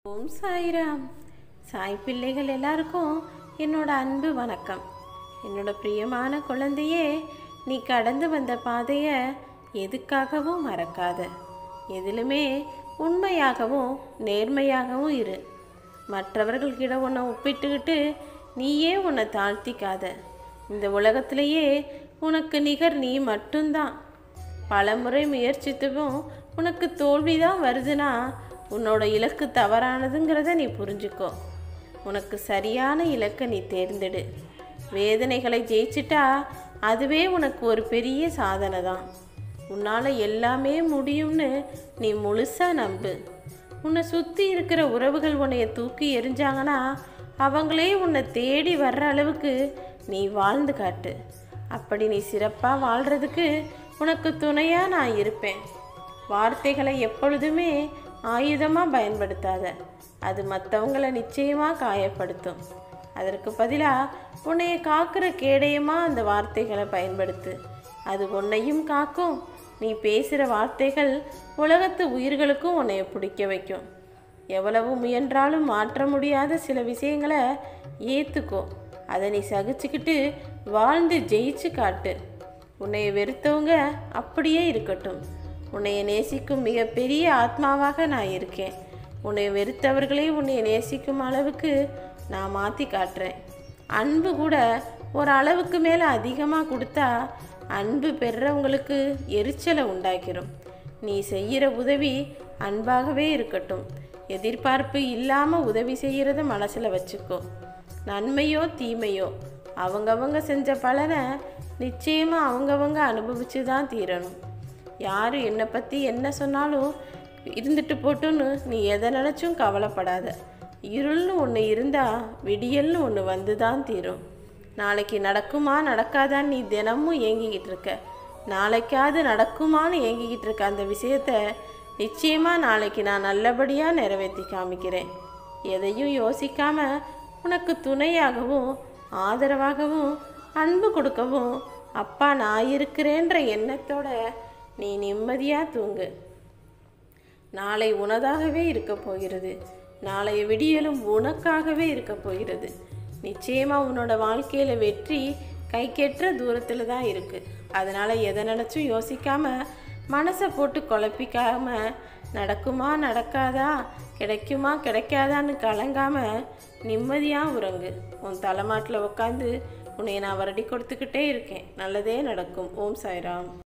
ஓம் சாய்ராம் சாய் பிள்ளைகள் எல்லாருக்கும் என்னோட அன்பு வணக்கம் என்னோட பிரியமான குழந்தையே நீ கடந்து வந்த பாதையை எதுக்காகவும் மறக்காத எதிலுமே உண்மையாகவும் நேர்மையாகவும் இரு மற்றவர்கள்கிட்ட உன்னை ஒப்பிட்டுக்கிட்டு நீயே உன்னை தாழ்த்திக்காத இந்த உலகத்திலேயே உனக்கு நிகர் நீ மட்டும்தான் பலமுறை முயற்சித்தும் உனக்கு தோல்வி தான் வருதுன்னா உன்னோட இலக்கு தவறானதுங்கிறத நீ புரிஞ்சுக்கோ உனக்கு சரியான இலக்கை நீ தேர்ந்தெடு வேதனைகளை ஜெயிச்சிட்டா அதுவே உனக்கு ஒரு பெரிய சாதனை தான் உன்னால் எல்லாமே முடியும்னு நீ முழுசாக நம்பு உன்னை சுற்றி இருக்கிற உறவுகள் உன்னைய தூக்கி எறிஞ்சாங்கன்னா அவங்களே உன்னை தேடி வர்ற அளவுக்கு நீ வாழ்ந்து காட்டு அப்படி நீ சிறப்பாக வாழ்கிறதுக்கு உனக்கு துணையாக நான் இருப்பேன் வார்த்தைகளை எப்பொழுதுமே ஆயுதமாக பயன்படுத்தாத அது மற்றவங்களை நிச்சயமாக காயப்படுத்தும் அதற்கு பதிலாக உன்னைய காக்கிற கேடயமாக அந்த வார்த்தைகளை பயன்படுத்து அது உன்னையும் காக்கும் நீ பேசுகிற வார்த்தைகள் உலகத்து உயிர்களுக்கும் உன்னைய பிடிக்க வைக்கும் எவ்வளவு முயன்றாலும் மாற்ற முடியாத சில விஷயங்களை ஏற்றுக்கோ அதை நீ சகிச்சுக்கிட்டு வாழ்ந்து ஜெயிச்சு காட்டு உன்னைய வெறுத்தவங்க அப்படியே இருக்கட்டும் உன்னைய நேசிக்கும் மிகப்பெரிய ஆத்மாவாக நான் இருக்கேன் உன்னை வெறுத்தவர்களே உன்னை நேசிக்கும் அளவுக்கு நான் மாற்றி காட்டுறேன் அன்பு கூட ஒரு அளவுக்கு மேலே அதிகமாக கொடுத்தா அன்பு பெறுறவங்களுக்கு எரிச்சலை உண்டாக்கிரும் நீ செய்கிற உதவி அன்பாகவே இருக்கட்டும் எதிர்பார்ப்பு இல்லாமல் உதவி செய்கிறத மனசில் வச்சுக்கோ நன்மையோ தீமையோ அவங்கவங்க செஞ்ச பலனை நிச்சயமாக அவங்கவங்க அனுபவிச்சு தான் தீரணும் யார் என்னை பற்றி என்ன சொன்னாலும் இருந்துட்டு போட்டுன்னு நீ எதை நினச்சும் கவலைப்படாத இருள்னு ஒன்று இருந்தால் விடியல்னு ஒன்று வந்து தான் தீரும் நாளைக்கு நடக்குமா நடக்காதான்னு நீ தினமும் ஏங்கிக்கிட்டு இருக்க நாளைக்காவது நடக்குமான்னு ஏங்கிக்கிட்டு இருக்க அந்த விஷயத்த நிச்சயமாக நாளைக்கு நான் நல்லபடியாக நிறைவேற்றி காமிக்கிறேன் எதையும் யோசிக்காம உனக்கு துணையாகவும் ஆதரவாகவும் அன்பு கொடுக்கவும் அப்பா நான் இருக்கிறேன்ற எண்ணத்தோட நீ நிம்மதியாக தூங்கு நாளை உனதாகவே இருக்க போகிறது நாளைய விடியலும் உனக்காகவே இருக்க போகிறது நிச்சயமாக உன்னோட வாழ்க்கையில் வெற்றி கைக்கெற்ற தூரத்தில் தான் இருக்குது அதனால் எதை நினச்சும் யோசிக்காம மனசை போட்டு குழப்பிக்காம நடக்குமா நடக்காதா கிடைக்குமா கிடைக்காதான்னு கலங்காம நிம்மதியாக உறங்கு உன் தலைமாட்டில் உட்காந்து உன்னை நான் வரடி கொடுத்துக்கிட்டே இருக்கேன் நல்லதே நடக்கும் ஓம் சாய்ராம்